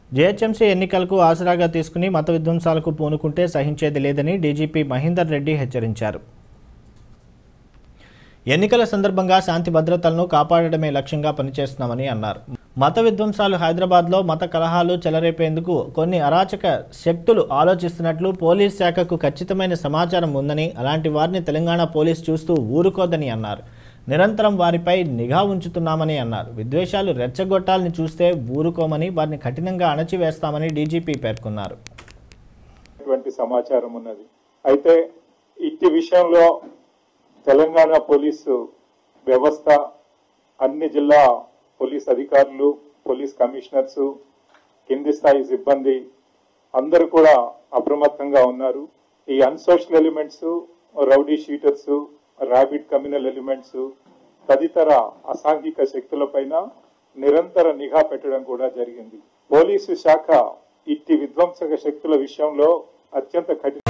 GHMC ఎన్నికలకు ఆసరాగా తీసుకుని మత విధ్వంసాలకు పూనుకుంటే సహించేది లేదని డీజీపీ మహేందర్ రెడ్డి హెచ్చరించారు ఎన్నికల సందర్భంగా శాంతి భద్రతలను కాపాడడమే లక్ష్యంగా పనిచేస్తున్నామని అన్నారు మత విధ్వంసాలు హైదరాబాద్లో మత కలహాలు చెలరేపేందుకు కొన్ని అరాచక శక్తులు ఆలోచిస్తున్నట్లు పోలీస్ శాఖకు ఖచ్చితమైన సమాచారం ఉందని అలాంటి వారిని తెలంగాణ పోలీస్ చూస్తూ ఊరుకోదని అన్నారు నిరంతరం వారిపై నిఘా ఉంచుతున్నామని అన్నారు విద్వేషాలు రెచ్చగొట్టాలని చూస్తే ఊరుకోమని వారిని కఠినంగా అణచివేస్తామని డీజీపీ పేర్కొన్నారు అటువంటి సమాచారం ఉన్నది అయితే ఇట్టి విషయంలో తెలంగాణ పోలీసు వ్యవస్థ అన్ని జిల్లా పోలీస్ అధికారులు పోలీస్ కమిషనర్స్ కింది స్థాయి సిబ్బంది అందరూ కూడా అప్రమత్తంగా ఉన్నారు ఈ unsocial elements rowdy sheeters rabid communal elements తదితర అసాంఘిక శక్తులపైన నిరంతర నిఘా పెట్టడం కూడా జరిగింది పోలీసు శాఖ ఇట్టి విధ్వంసక శక్తుల విషయంలో అత్యంత కఠిన